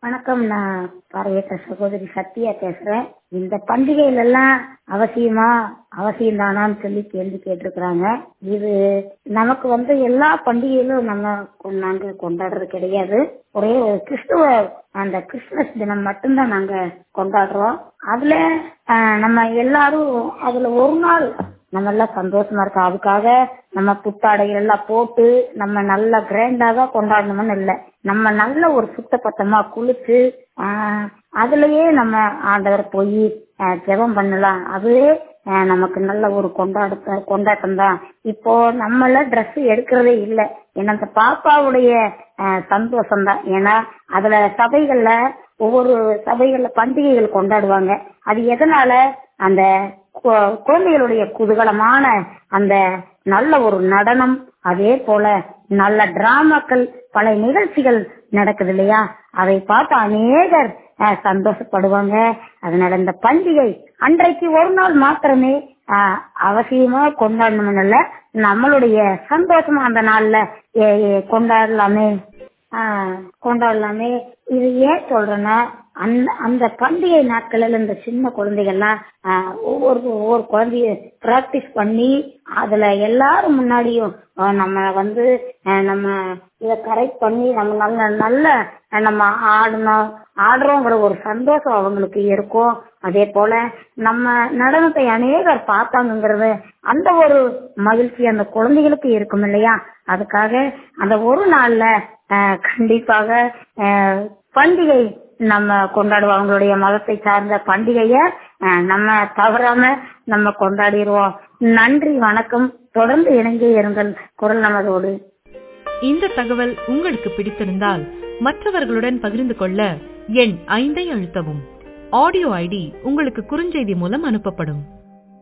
வணக்கம் நான் பார்வையற்ற சகோதரி சத்யா பேசுறேன் இந்த பண்டிகைகள் எல்லாம் அவசியமா அவசியம் தானான்னு சொல்லி கேள்வி கேட்டிருக்கிறாங்க இது நமக்கு வந்து எல்லா பண்டிகைகளும் நம்ம கொ- நாங்க கொண்டாடுறது கிடையாது ஒரே ஒரு கிறிஸ்துவ அந்த கிறிஸ்துமஸ் தினம் மட்டும்தான் நாங்க கொண்டாடுறோம் அதுல ஆஹ், நம்ம எல்லாரும் அதுல ஒரு நாள் நம்ம எல்லாம் சந்தோஷமா இருக்கோம் அதுக்காக நம்ம புத்தாடைகள் எல்லாம் போட்டு நம்ம நல்ல கிராண்டா தான் கொண்டாடணும்னு இல்லை நம்ம நல்ல ஒரு சுத்தப்பத்தமா குளிச்சு ஆஹ், அதுலயே நம்ம ஆண்டவர் போய் ஜெபம் பண்ணலாம் அதுவே ஆஹ், நமக்கு நல்ல ஒரு கொண்டாட கொண்டாட்டம் தான் இப்போ நம்மள Dress எடுக்கிறதே இல்லை ஏன்னா அந்த பாப்பாவுடைய சந்தோஷம் தான் ஏன்னா அதுல சபைகள்ல ஒவ்வொரு சபைகள்ல பண்டிகைகள் கொண்டாடுவாங்க அது எதனால அந்த கு- குழந்தைகளுடைய குதூகலமான அந்த நல்ல ஒரு நடனம் அதே போல நல்ல டிராமாக்கள் பல நிகழ்ச்சிகள் நடக்குது இல்லையா அதை பார்த்து அநேகர் அஹ், சந்தோஷப்படுவாங்க அதனால இந்த பண்டிகை அன்றைக்கு ஒரு நாள் மாத்திரமே அஹ், அவசியமா கொண்டாடணும் இல்ல நம்மளுடைய சந்தோஷமா அந்த நாள்ல எ- எ- கொண்டாடலாமே ஆஹ் கொண்டாடலாமே இது ஏன் சொல்றேன்னா அந்த அந்த பண்டிகை நாட்களில் இந்த சின்ன குழந்தைகள்லாம் ஆஹ் ஒவ்வொரு ஒவ்வொரு குழந்தைய பிராக்டிஸ் பண்ணி அதுல எல்லாரும் முன்னாடியும் ஆஹ் நம்ம வந்து ஆஹ் நம்ம இதை கரெக்ட் பண்ணி நம்ம நல்ல நல்ல ஆஹ் நம்ம ஆடணும் ஆடுறோங்கிற ஒரு சந்தோஷம் அவங்களுக்கு இருக்கும் அதே போல நம்ம நடனத்தை அநேகர் பார்த்தாங்கிறது அந்த ஒரு மகிழ்ச்சி அந்த குழந்தைகளுக்கு இருக்கும் இல்லையா அதுக்காக அந்த ஒரு நாள்ல ஆஹ் கண்டிப்பாக ஆஹ் பண்டிகை நம்ம கொண்டாடுவோம் அவங்களுடைய மதத்தை சார்ந்த பண்டிகைய ஆஹ் நம்ம தவறாம நம்ம கொண்டாடிடுவோம் நன்றி வணக்கம் தொடர்ந்து இணைந்தே இருங்கள் குரல் நமதோடு இந்த தகவல் உங்களுக்கு பிடித்திருந்தால் மற்றவர்களுடன் பகிர்ந்து கொள்ள எண் ஐந்தை அழுத்தவும் ஆடியோ ஐடி உங்களுக்கு குறுஞ்செய்தி மூலம் அனுப்பப்படும்